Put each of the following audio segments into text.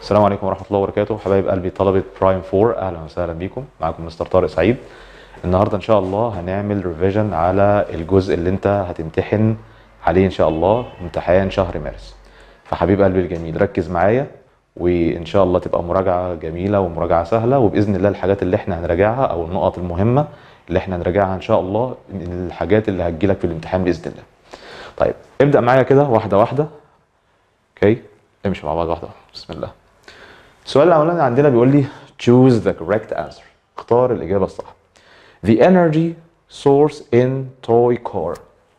السلام عليكم ورحمة الله وبركاته حبايب قلبي طلبة برايم 4 أهلا وسهلا بيكم معاكم مستر طارق سعيد النهاردة إن شاء الله هنعمل ريفيجن على الجزء اللي أنت هتمتحن عليه إن شاء الله امتحان شهر مارس فحبيب قلبي الجميل ركز معايا وإن شاء الله تبقى مراجعة جميلة ومراجعة سهلة وبإذن الله الحاجات اللي إحنا هنراجعها أو النقط المهمة اللي إحنا هنراجعها إن شاء الله الحاجات اللي هتجيلك في الامتحان بإذن الله طيب ابدأ معايا كده واحدة واحدة اوكي امشي مع بعض واحدة بسم الله السؤال الاولاني عندنا بيقول لي choose the correct answer اختار الاجابه الصح the energy source in toy car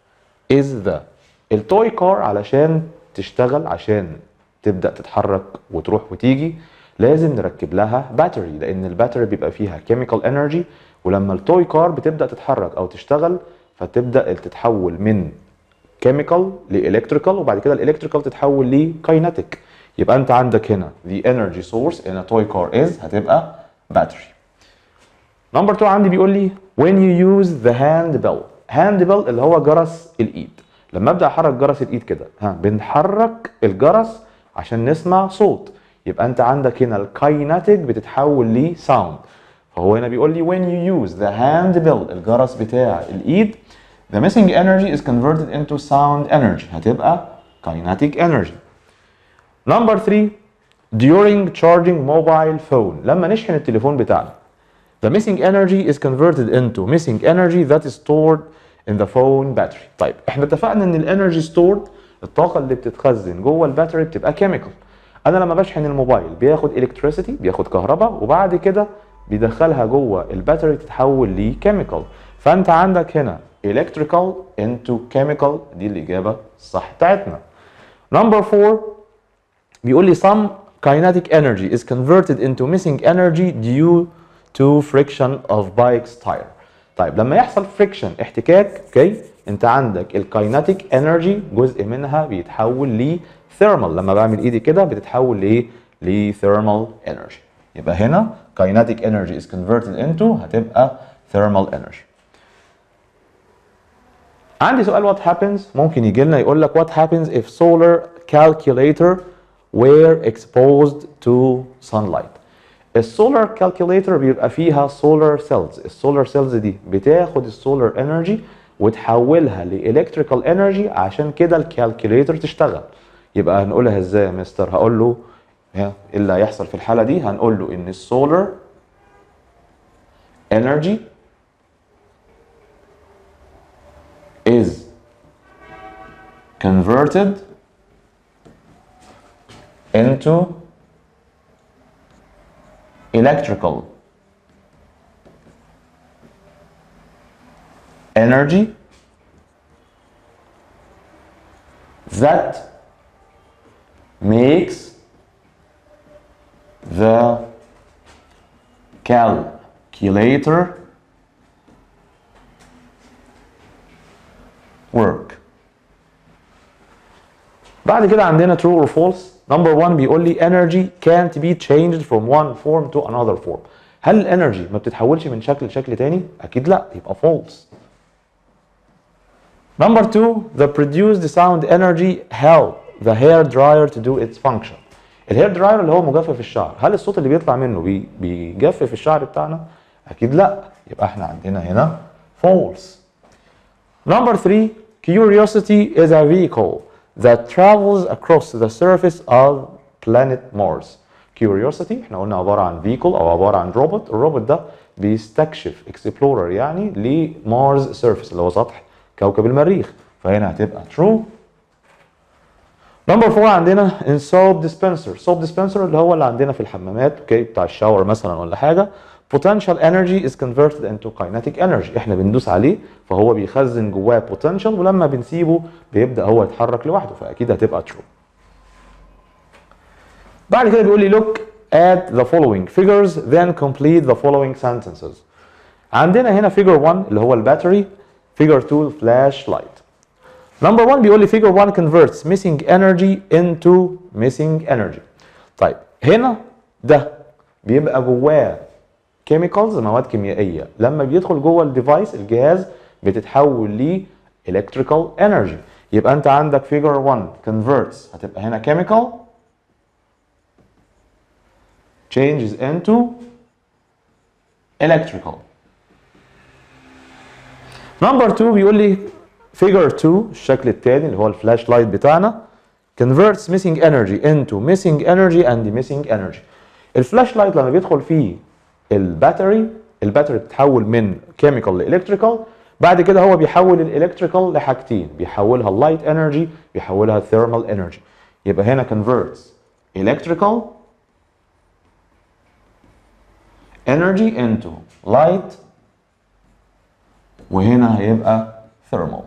is the التوي كار علشان تشتغل عشان تبدا تتحرك وتروح وتيجي لازم نركب لها باتري لان الباتري بيبقى فيها كيميكال انرجي ولما التوي كار بتبدا تتحرك او تشتغل فتبدا تتحول من كيميكال لالكتريكال وبعد كده الالكتريكال تتحول لكايناتيك يبقى انت عندك هنا the energy source in a toy car is هتبقى battery. نمبر 2 عندي بيقول لي when you use the hand bell hand bell اللي هو جرس الايد لما ابدا احرك جرس الايد كده ها بنحرك الجرس عشان نسمع صوت يبقى انت عندك هنا الكايناتيك بتتحول لساوند فهو هنا بيقول لي when you use the hand bell الجرس بتاع الايد the missing energy is converted into sound energy هتبقى kinetic energy نمبر 3 during charging mobile phone لما نشحن التليفون بتاعنا the missing energy is converted into missing energy that is stored in the phone battery طيب احنا اتفقنا ان الانرجي stored الطاقه اللي بتتخزن جوه الباتري بتبقى كيميكال انا لما بشحن الموبايل بياخد الكتريسيتي بياخد كهرباء وبعد كده بيدخلها جوه الباتري تتحول لكيميكال فانت عندك هنا electrical into chemical دي الاجابه الصح بتاعتنا نمبر 4 بيقول لي some kinetic energy is converted into missing energy due to friction of bike's tire. طيب لما يحصل friction احتكاك اوكي انت عندك الكايناتيك انرجي جزء منها بيتحول ل thermal لما بعمل ايدي كده بتتحول لايه؟ ل thermal energy. يبقى هنا kinetic energy is converted into هتبقى thermal energy. عندي سؤال what happens ممكن يجي لنا يقول لك what happens if solar calculator were exposed to sunlight. السولار كالكوليتر بيبقى فيها سولار سيلز، السولار سيلز دي بتاخد السولار انرجي وتحولها لالكتريكال انرجي عشان كده الكالكوليتر تشتغل. يبقى هنقولها ازاي يا مستر؟ هقول له ايه اللي هيحصل في الحاله دي؟ هنقول له ان السولار انرجي is converted into electrical energy that makes the calculator work بعد كده عندنا true or false نمبر 1 بيقول لي energy can't be changed from one form to another form هل الانرجي ما بتتحولش من شكل لشكل تاني اكيد لا يبقى false نمبر 2 the produced sound energy help the hair dryer to do its function الهير دراير اللي هو مجفف الشعر هل الصوت اللي بيطلع منه بي بيجفف الشعر بتاعنا اكيد لا يبقى احنا عندنا هنا false نمبر 3 curiosity is a vehicle that travels across the surface of planet Mars. Curiosity احنا قلنا عبارة عن vehicle أو عبارة عن روبوت، الروبوت ده بيستكشف explorer يعني لمارس سيرفيس اللي هو سطح كوكب المريخ، فهنا هتبقى true. نمبر 4 عندنا in soap dispenser، soap dispenser اللي هو اللي عندنا في الحمامات اوكي بتاع الشاور مثلا ولا حاجة potential energy is converted into kinetic energy احنا بندوس عليه فهو بيخزن جواه potential ولما بنسيبه بيبدا هو يتحرك لوحده فاكيد هتبقى true بعد كده بيقول لي look at the following figures then complete the following sentences عندنا هنا figure 1 اللي هو الباتري figure 2 flashlight number 1 بيقول لي figure 1 converts missing energy into missing energy طيب هنا ده بيبقى جواه كيميكالز مواد كيميائيه لما بيدخل جوه الديفايس الجهاز بتتحول ل electrical energy يبقى انت عندك figure 1 converts هتبقى هنا chemical changes into electrical نمبر 2 بيقول لي figure 2 الشكل الثاني اللي هو الفلاش لايت بتاعنا converts missing energy into missing energy and missing energy الفلاش لايت لما بيدخل فيه الباتري الباتري بتتحول من كيميكال لالكتريكال بعد كده هو بيحول الالكتريكال لحاجتين بيحولها اللايت انرجي بيحولها الثيرمال انرجي يبقى هنا converts electrical energy into light وهنا هيبقى thermal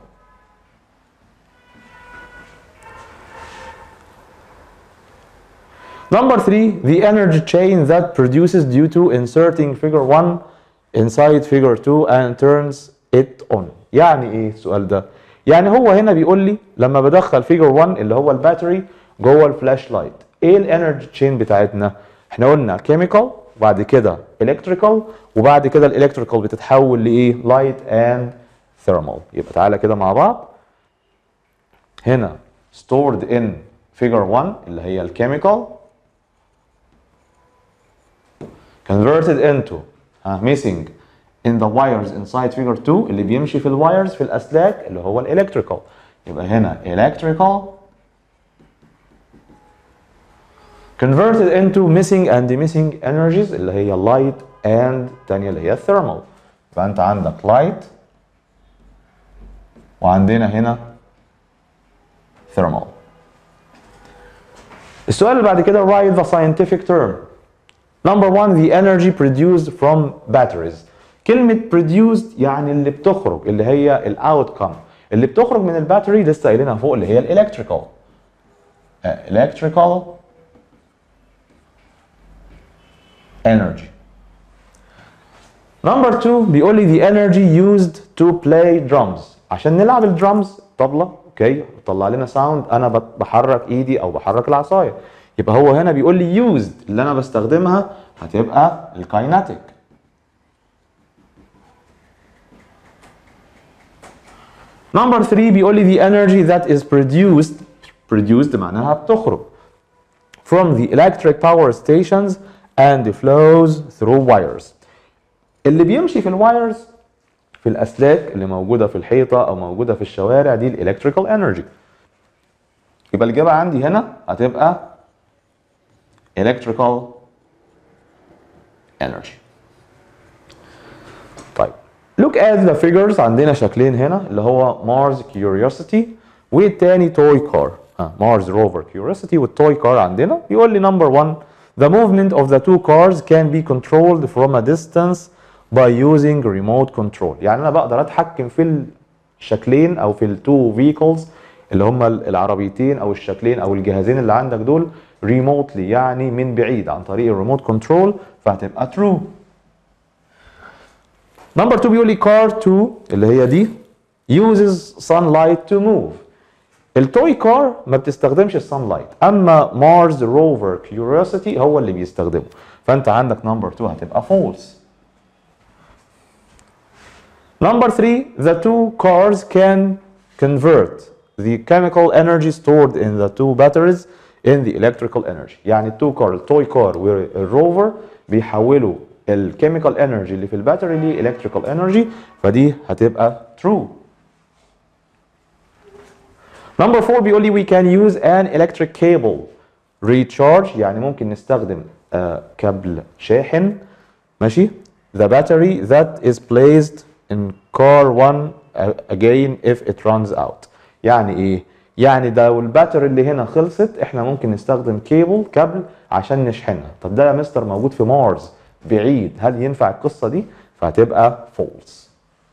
Number three, the energy chain that produces due to inserting figure 1 inside figure 2 and turns it on. يعني ايه السؤال ده؟ يعني هو هنا بيقول لي لما بدخل figure 1 اللي هو الباتري جوه الفلاش لايت، ايه الانرجي تشين بتاعتنا؟ احنا قلنا كيميكال وبعد كده الكتريكال وبعد كده الالكتريكال بتتحول لايه؟ لايت اند ثيرمال. يبقى تعالى كده مع بعض. هنا stored in figure 1 اللي هي الكيميكال converted into uh, missing in the wires inside figure 2 اللي بيمشي في الوايرز في الاسلاك اللي هو الالكتريكال يبقى هنا electrical converted into missing and missing energies اللي هي light and الثانيه اللي هي thermal يبقى انت عندك light وعندنا هنا thermal السؤال اللي بعد كده write the scientific term Number one, the energy produced from batteries. كلمة produced يعني اللي بتخرج اللي هي الاوتكم اللي بتخرج من الباتري لسه قايلينها فوق اللي هي الالكتريكال. electrical energy. Number two بيقول لي the energy used to play drums. عشان نلعب الدرامز طبلة اوكي طلع لنا ساوند انا بحرك ايدي او بحرك العصايه يبقى هو هنا بيقول لي used اللي انا بستخدمها هتبقى الكايناتيك نمبر 3 بيقول لي the energy that is produced produced معناها بتخرج from the electric power stations and flows through wires اللي بيمشي في الوايرز في الاسلاك اللي موجوده في الحيطه او موجوده في الشوارع دي الالكتريكال انرجي يبقى الاجابه عندي هنا هتبقى electrical energy. طيب look at the figures عندنا شكلين هنا اللي هو Mars Curiosity والتاني توي كار آه Mars Rover Curiosity والتوي كار عندنا يقول لي number one the movement of the two cars can be controlled from a distance by using remote control يعني انا بقدر اتحكم في الشكلين او في التو vehicles اللي هم العربيتين او الشكلين او الجهازين اللي عندك دول ريموتلي يعني من بعيد عن طريق الريموت كنترول فهتبقى true. نمبر 2 بيقول لي car 2 اللي هي دي uses sunlight to move. التوي كار ما بتستخدمش السان لايت اما مارس روفر كيوريوسيتي هو اللي بيستخدمه فانت عندك نمبر 2 هتبقى false. Number 3 the two cars can convert the chemical energy stored in the two batteries in the electrical energy يعني التو كار التوي كار والروفر بيحولوا الكيميكال انرجي اللي في الباتري لالكتريكال انرجي فدي هتبقى true Number 4 بيقول لي we can use an electric cable recharge يعني ممكن نستخدم uh, كابل شاحن ماشي the battery that is placed in car 1 again if it runs out يعني ايه يعني ده والباتري اللي هنا خلصت احنا ممكن نستخدم كيبل كابل عشان نشحنها طب ده يا مستر موجود في مارس بعيد هل ينفع القصه دي فهتبقى فولس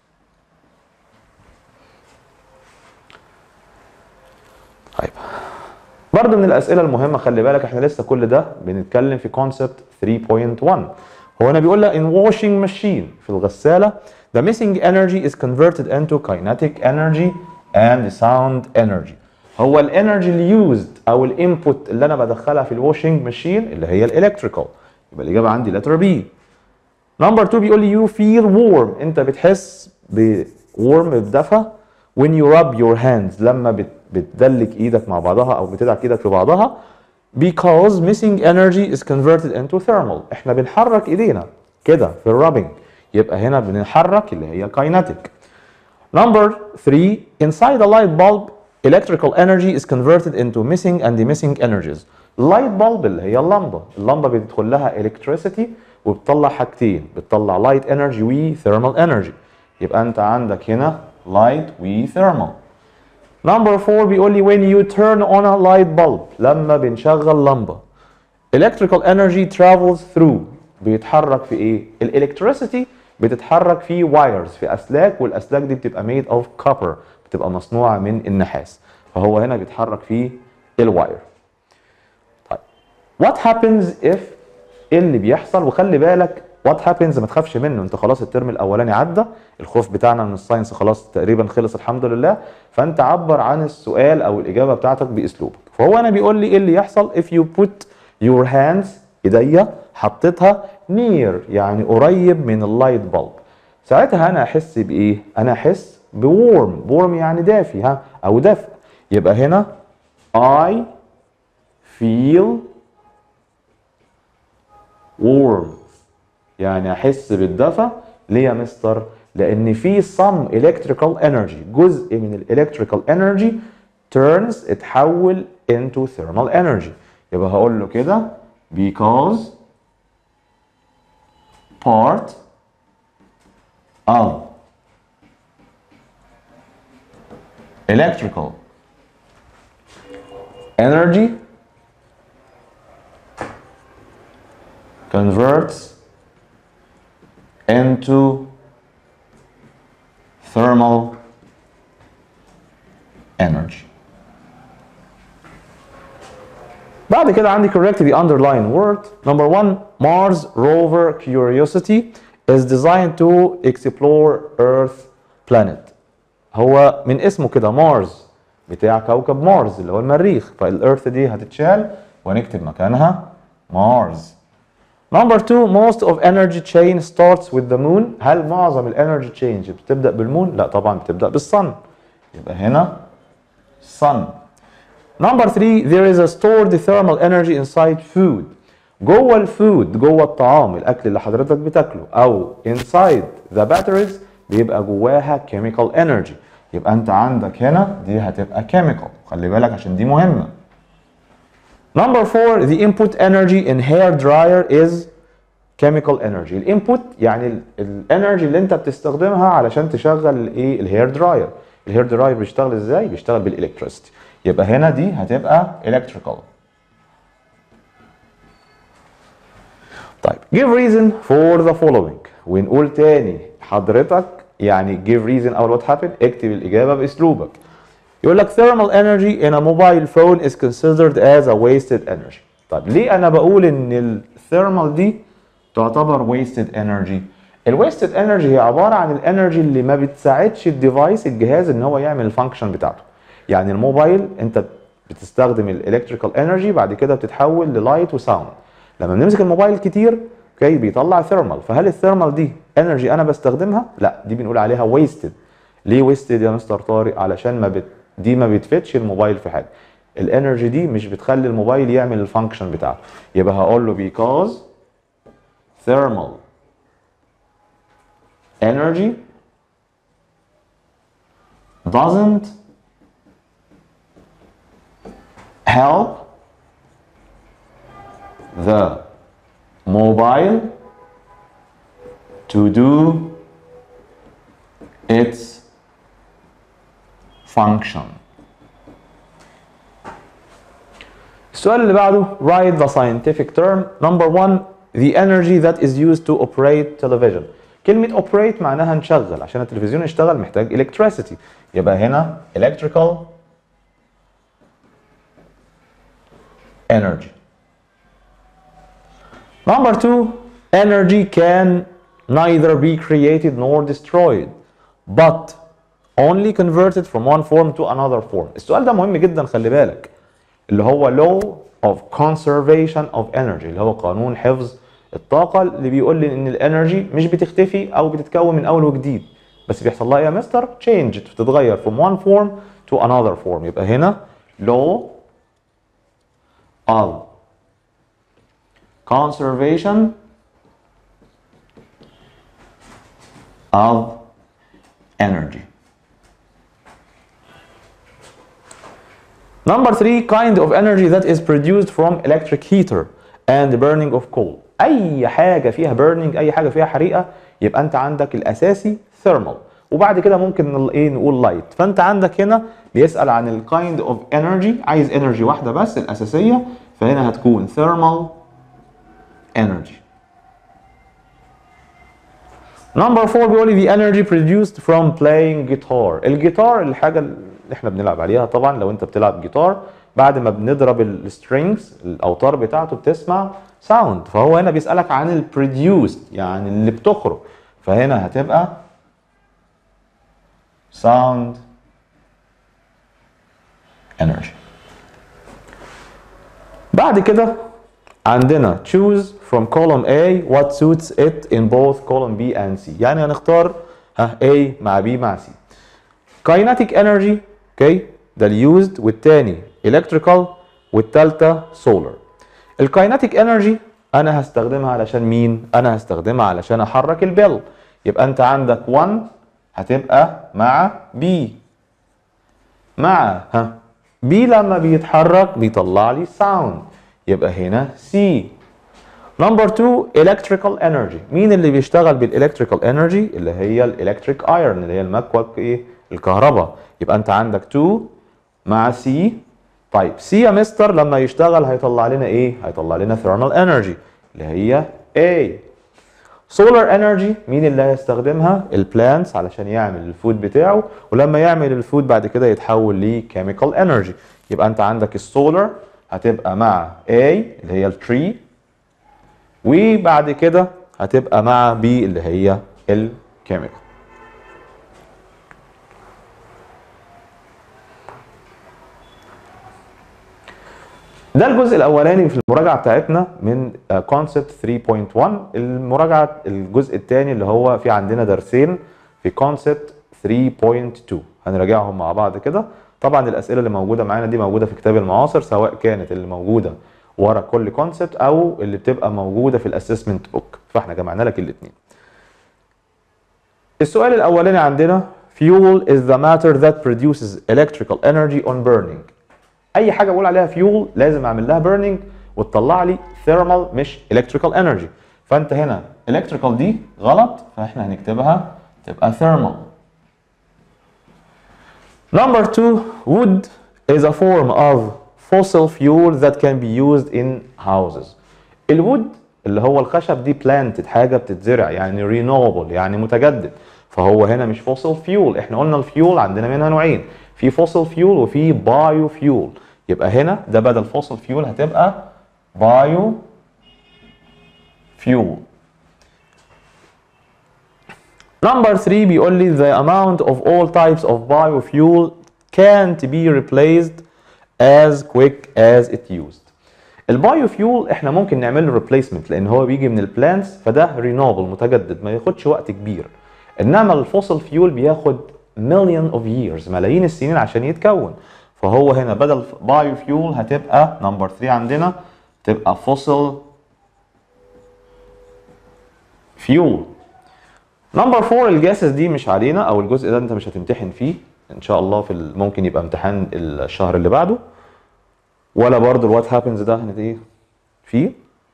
طيب برضه من الاسئله المهمه خلي بالك احنا لسه كل ده بنتكلم في كونسبت 3.1 هو هنا بيقول لك in washing machine في الغساله the missing energy is converted into kinetic energy and sound energy هو الانرجي اللي يوزد او الانبوت اللي انا بدخلها في الواشنج ماشين اللي هي الالكتريكال يبقى الاجابه عندي لتر بي نمبر 2 بيقول لي يو فيل وورم انت بتحس بورم بدفى when you rub your hands لما بت بتدلك ايدك مع بعضها او بتدعك ايدك في بعضها because missing energy is converted into thermal احنا بنحرك ايدينا كده في الرابنج يبقى هنا بنحرك اللي هي kinetic number 3 inside a light bulb electrical energy is converted into missing and missing energies light bulb اللي هي اللمبه اللمبه بيدخل لها electricity وبتطلع حاجتين بتطلع light energy و thermal energy يبقى انت عندك هنا light و thermal Number 4 بيقول لي when you turn on a light bulb لما بنشغل لمبة electrical energy travels through بيتحرك في ايه؟ الالكتريسيتي بتتحرك في wires في اسلاك والاسلاك دي بتبقى made of copper بتبقى مصنوعة من النحاس فهو هنا بيتحرك في الواير طيب what happens if ايه اللي بيحصل وخلي بالك وات هابنز ما تخافش منه انت خلاص الترم الاولاني عدى الخوف بتاعنا من الساينس خلاص تقريبا خلص الحمد لله فانت عبر عن السؤال او الاجابه بتاعتك باسلوبك فهو انا بيقول لي ايه اللي يحصل if you put your hands ايديا حطيتها near يعني قريب من اللايت بلب ساعتها انا احس بايه انا احس بورم بورم يعني دافي ها او دفء يبقى هنا I feel warm يعني احس بالدفى ليه يا مستر لان في some electrical energy جزء من الالكتريكال energy turns اتحول into thermal energy يبقى هقول له كده because part of electrical energy converts into thermal energy. بعد كده عندي correct the underlying word. Number one, Mars rover Curiosity is designed to explore Earth planet. هو من اسمه كده مارس بتاع كوكب مارس اللي هو المريخ فالإيرث دي هتتشال ونكتب مكانها مارس. Number two, most of energy chain starts with the moon. هل معظم الانرجي تشينج بتبدأ بالمون؟ لا طبعا بتبدأ بالصن. يبقى هنا sun. Number three, there is a stored thermal energy inside food. جوه الفود جوه الطعام الاكل اللي حضرتك بتاكله او inside the batteries بيبقى جواها chemical energy يبقى انت عندك هنا دي هتبقى chemical خلي بالك عشان دي مهمه Number four, the input energy in hair dryer is chemical energy. الانبوت يعني الانرجي اللي انت بتستخدمها علشان تشغل الايه الهير دراير. الهير دراير بيشتغل ازاي؟ بيشتغل بالالكتريستي. يبقى هنا دي هتبقى electrical. طيب give reason for the following ونقول تاني حضرتك يعني give reason او what happened اكتب الاجابه باسلوبك. يقول لك thermal energy in a mobile phone is considered as a wasted energy. طب ليه انا بقول ان الثيرمال دي تعتبر wasted energy؟ الويستد انرجي هي عباره عن الانرجي اللي ما بتساعدش الديفايس الجهاز ان هو يعمل الفانكشن بتاعته. يعني الموبايل انت بتستخدم الالكتريكال انرجي بعد كده بتتحول للايت وساوند. لما بنمسك الموبايل كتير اوكي بيطلع ثيرمال فهل الثيرمال دي انرجي انا بستخدمها؟ لا دي بنقول عليها ويستد. ليه ويستد يا مستر طارق؟ علشان ما بت دي ما بتفيدش الموبايل في حاجه الانرجي دي مش بتخلي الموبايل يعمل الفانكشن بتاعته يبقى هقول له because thermal energy doesn't help the mobile to do its function. السؤال اللي بعده write the scientific term number one the energy that is used to operate television كلمة operate معناها نشغل عشان التلفزيون يشتغل محتاج electricity يبقى هنا electrical energy number two energy can neither be created nor destroyed but only converted from one form to another form السؤال ده مهم جدا خلي بالك اللي هو law of conservation of energy اللي هو قانون حفظ الطاقة اللي بيقول لي ان الانرجي مش بتختفي او بتتكون من اول وجديد بس بيحصل لها ايه يا مستر change بتتغير from one form to another form يبقى هنا law of conservation of energy. Number three, kind of energy that is produced from electric heater and burning of coal. أي حاجة فيها burning أي حاجة فيها حريقة يبقى أنت عندك الأساسي thermal وبعد كده ممكن ال- إيه نقول light فأنت عندك هنا بيسأل عن ال kind of energy عايز energy واحدة بس الأساسية فهنا هتكون thermal energy. Number four بيقول لي the energy produced from playing guitar. الجيتار الحاجة اللي احنا بنلعب عليها طبعا لو انت بتلعب جيتار بعد ما بنضرب السترينجز الاوتار بتاعته بتسمع ساوند فهو هنا بيسألك عن ال produced يعني اللي بتخرج فهنا هتبقى sound energy. بعد كده عندنا choose from column A what suits it in both column B and C يعني هنختار ها A مع B مع C kinetic energy اوكي ده اللي used والتاني electrical والتالتة solar الكايناتيك انرجي انا هستخدمها علشان مين انا هستخدمها علشان احرك البيل يبقى انت عندك 1 هتبقى مع B مع ها B لما بيتحرك بيطلع لي ساوند يبقى هنا C نمبر 2 electrical energy مين اللي بيشتغل بالالكتريكال انرجي اللي هي الالكتريك ايرون اللي هي المكوك ايه الكهرباء يبقى انت عندك 2 مع C طيب C يا مستر لما يشتغل هيطلع لنا ايه هيطلع لنا thermal energy اللي هي A سولار انرجي مين اللي هيستخدمها البلانتس علشان يعمل الفود بتاعه ولما يعمل الفود بعد كده يتحول لكيميكال انرجي يبقى انت عندك السولار هتبقى مع A اللي هي التري وبعد كده هتبقى مع B اللي هي الكيميكال ده الجزء الاولاني في المراجعه بتاعتنا من كونسبت 3.1 المراجعه الجزء الثاني اللي هو في عندنا درسين في كونسبت 3.2 هنراجعهم مع بعض كده طبعا الاسئله اللي موجوده معانا دي موجوده في كتاب المعاصر سواء كانت اللي موجوده ورا كل كونسبت او اللي بتبقى موجوده في الاسسمنت بوك فاحنا جمعنا لك الاثنين السؤال الاولاني عندنا fuel is the matter that produces electrical energy on burning اي حاجه بقول عليها فيول لازم اعمل لها بيرنينج وتطلع لي ثيرمال مش الكتريكال انرجي فانت هنا الكتريكال دي غلط فاحنا هنكتبها تبقى ثيرمال Number two, wood is a form of fossil fuel that can be used in houses. الوود اللي هو الخشب دي planted حاجة بتتزرع يعني renewable يعني متجدد فهو هنا مش fossil fuel احنا قلنا الفيول عندنا منها نوعين في fossil fuel وفي بايو فيول يبقى هنا ده بدل fossil fuel هتبقى بايو fuel Number 3 بيقول لي the amount of all types of biofuel can't be replaced as quick as it used. البايو فيول احنا ممكن نعمل له ريبليسمنت لان هو بيجي من البلانتس فده رينوبل متجدد ما ياخدش وقت كبير انما الفوسل فيول بياخد مليون اوف ييرز ملايين السنين عشان يتكون فهو هنا بدل بايو فيول هتبقى نمبر 3 عندنا تبقى فوسل فيول نمبر 4 الجاسس دي مش علينا او الجزء ده انت مش هتمتحن فيه ان شاء الله في ال- ممكن يبقى امتحان الشهر اللي بعده ولا برضه الوات هابنز ده هنت ايه فيه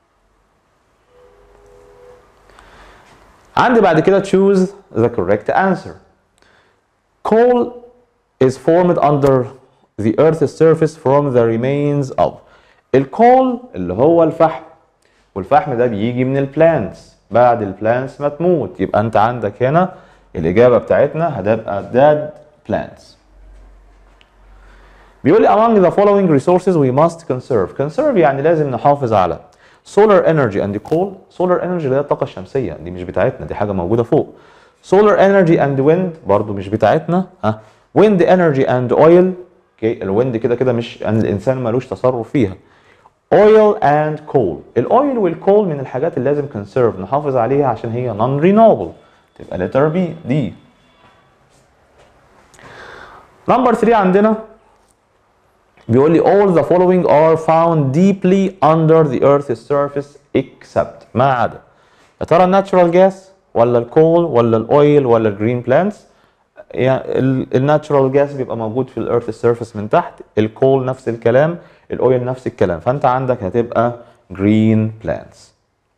عندي بعد كده choose the correct answer coal is formed under the earth's surface from the remains of الكول اللي هو الفحم والفحم ده بيجي من البلانتس بعد البلانتس ما تموت يبقى انت عندك هنا الاجابه بتاعتنا هتبقى dead plants بيقول لي among the following resources we must conserve conserve يعني لازم نحافظ على solar energy and coal solar energy اللي هي الطاقه الشمسيه دي مش بتاعتنا دي حاجه موجوده فوق solar energy and wind برضو مش بتاعتنا ها wind energy and oil اوكي الويند كده كده مش ان الانسان ملوش تصرف فيها oil and coal الاويل والكول من الحاجات اللي لازم conserve نحافظ عليها عشان هي non renewable تبقى letter B دي نمبر 3 عندنا بيقول لي all the following are found deeply under the earth's surface except ما عدا يا ترى الناتشورال جاس ولا الكول ولا الاويل ولا الجرين بلانتس يعني الناتشورال جاس بيبقى موجود في الارث سيرفيس من تحت الكول نفس الكلام الاويل نفس الكلام فانت عندك هتبقى جرين بلانتس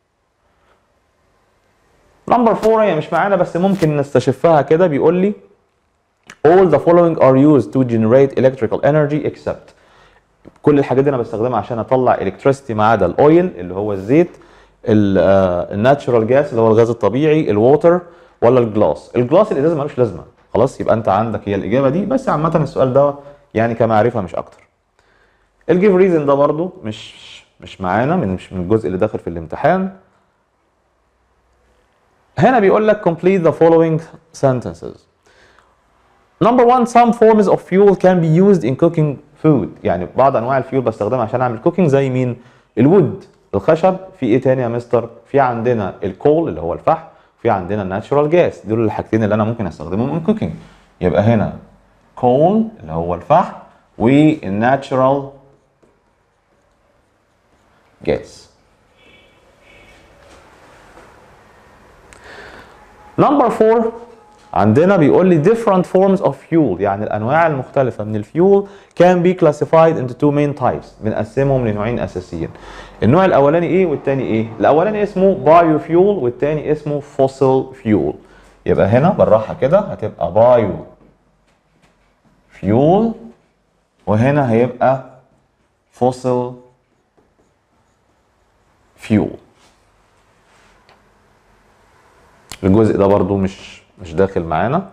نمبر 4 هي مش معانا بس ممكن نستشفها كده بيقول لي all the following are used to generate electrical energy except كل الحاجات دي انا بستخدمها عشان اطلع electricity ما عدا الاويل اللي هو الزيت الناتشورال جاس اللي هو الغاز الطبيعي الووتر ولا الجلاس الجلاس الازاز ملوش لازمه خلاص يبقى انت عندك هي الاجابه دي بس عامه السؤال ده يعني كمعرفه مش اكتر الجيف ريزن ده برضو مش مش معانا من مش من الجزء اللي داخل في الامتحان هنا بيقول لك complete the following sentences Number one, some forms of fuel can be used in cooking food. يعني بعض انواع الفيول بستخدمها عشان اعمل كوكينج زي مين؟ الوود، الخشب، في ايه تاني يا مستر؟ في عندنا الكول اللي هو الفحم، في عندنا الناتشورال جاس، دول الحاجتين اللي انا ممكن استخدمهم in cooking. يبقى هنا كول اللي هو الفحم والناتشورال جاس. نمبر 4 عندنا بيقول لي different forms of fuel يعني الانواع المختلفه من الفيول can be classified into two main types بنقسمهم لنوعين اساسيين النوع الاولاني ايه والتاني ايه الاولاني اسمه بايو فيول والتاني اسمه فوسيل فيول يبقى هنا بالراحه كده هتبقى بايو فيول وهنا هيبقى فوسيل فيول الجزء ده برضو مش مش داخل معانا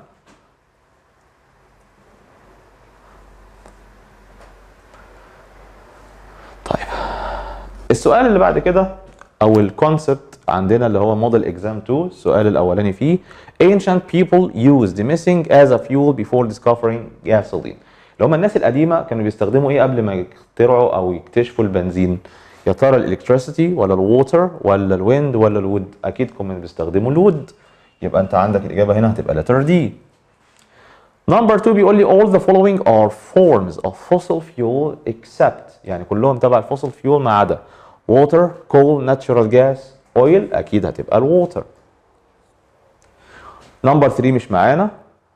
طيب السؤال اللي بعد كده او الكونسبت عندنا اللي هو موديل اكزام 2 السؤال الاولاني فيه ancient people used missing as a fuel before discovering gasoline اللي هم الناس القديمه كانوا بيستخدموا ايه قبل ما يخترعوا او يكتشفوا البنزين يا ترى الالكتريسيتي ولا الووتر ولا الويند ولا الوود اكيد كانوا بيستخدموا الوود يبقى انت عندك الاجابه هنا هتبقى letter D. نمبر 2 بيقول لي all the following are forms of fossil fuel except يعني كلهم تبع الفوسل فيول ما عدا water, coal, natural gas, oil اكيد هتبقى الووتر. نمبر 3 مش معانا.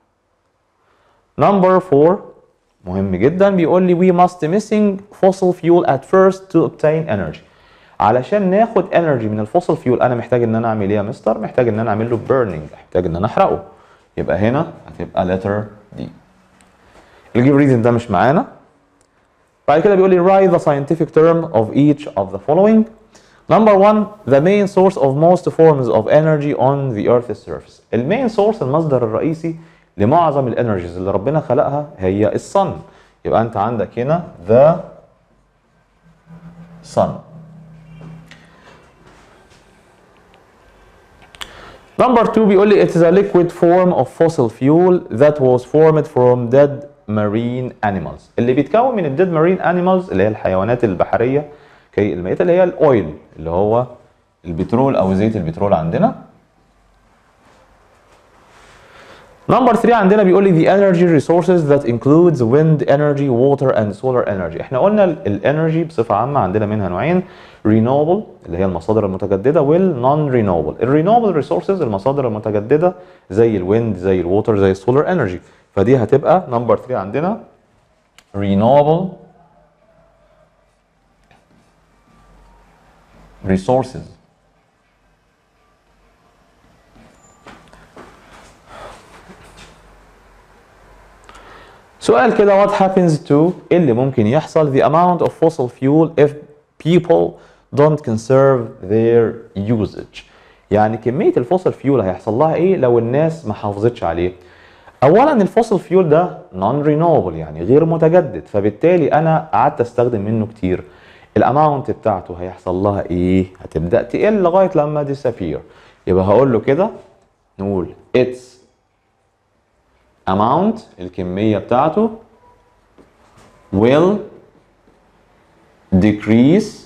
نمبر 4 مهم جدا بيقول لي we must missing fossil fuel at first to obtain energy. علشان ناخد انرجي من الفوسل فيول انا محتاج ان انا اعمل ايه يا مستر؟ محتاج ان انا اعمل له بيرنينج، محتاج ان انا احرقه. يبقى هنا هتبقى letter D. الجيف ريزن ده مش معانا. بعد كده بيقول لي write the scientific term of each of the following. Number one, the main source of most forms of energy on the earth's surface. المين سورس المصدر الرئيسي لمعظم الانرجيز اللي ربنا خلقها هي الصن. يبقى انت عندك هنا the sun. Number two بيقول لي it is a liquid form of fossil fuel that was formed from dead marine animals اللي بيتكون من الديد marine animals اللي هي الحيوانات البحرية كي الميتة اللي هي الاويل اللي هو البترول او زيت البترول عندنا نمبر 3 عندنا بيقول لي the energy resources that includes wind energy water and solar energy احنا قلنا الانرجي بصفة عامة عندنا منها نوعين renewable اللي هي المصادر المتجددة وال non renewable الرينوبل resources المصادر المتجددة زي الويند زي الووتر زي السولار انرجي فدي هتبقى نمبر 3 عندنا renewable resources سؤال كده what happens to إيه اللي ممكن يحصل the amount of fossil fuel if people don't conserve their usage يعني كمية الفوسل فيول هيحصل لها ايه لو الناس ما حافظتش عليه اولا الفوسل فيول ده non renewable يعني غير متجدد فبالتالي انا قعدت استخدم منه كتير الاماونت بتاعته هيحصل لها ايه هتبدا تقل لغايه لما disappear يبقى هقول له كده نقول its amount الكميه بتاعته will decrease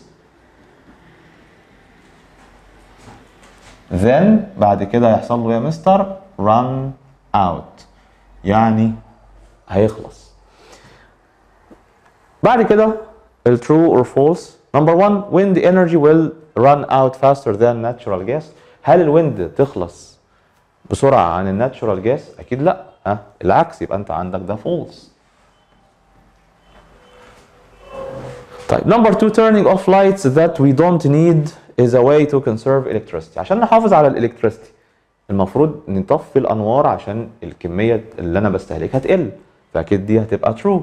then بعد كده هيحصل له يا مستر run out يعني هيخلص بعد كده ال true or false number one wind energy will run out faster than natural gas هل الويند تخلص بسرعة عن الناتشورال جاس؟ أكيد لا ها العكس يبقى أنت عندك ده false طيب number two turning off lights that we don't need is a way to conserve electricity عشان نحافظ على الالكتريستي المفروض نطفي الانوار عشان الكميه اللي انا بستهلكها تقل فاكيد دي هتبقى true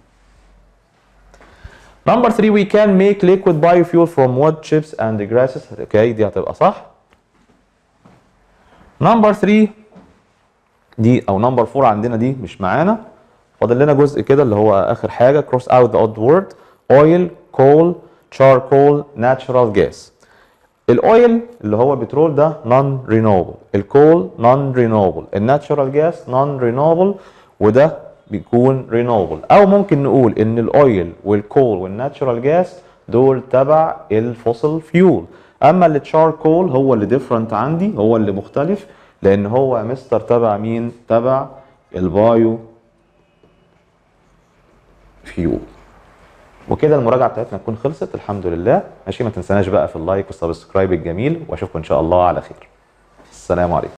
Number three, we can make liquid biofuel from wood chips and grasses. اوكي دي هتبقى صح. Number three دي او نمبر 4 عندنا دي مش معانا فاضل لنا جزء كده اللي هو اخر حاجه cross out the odd word oil coal charcoal natural gas الاويل اللي هو بترول ده non renewable الكول non renewable الناتشورال جاس non renewable وده بيكون renewable او ممكن نقول ان الاويل والكول والناتشورال جاس دول تبع الفوسل فيول اما التشاركول هو اللي ديفرنت عندي هو اللي مختلف لان هو يا مستر تبع مين تبع البايو فيول وكده المراجعه بتاعتنا تكون خلصت الحمد لله ماشي ما تنساناش بقى في اللايك والسبسكرايب الجميل واشوفكم ان شاء الله على خير السلام عليكم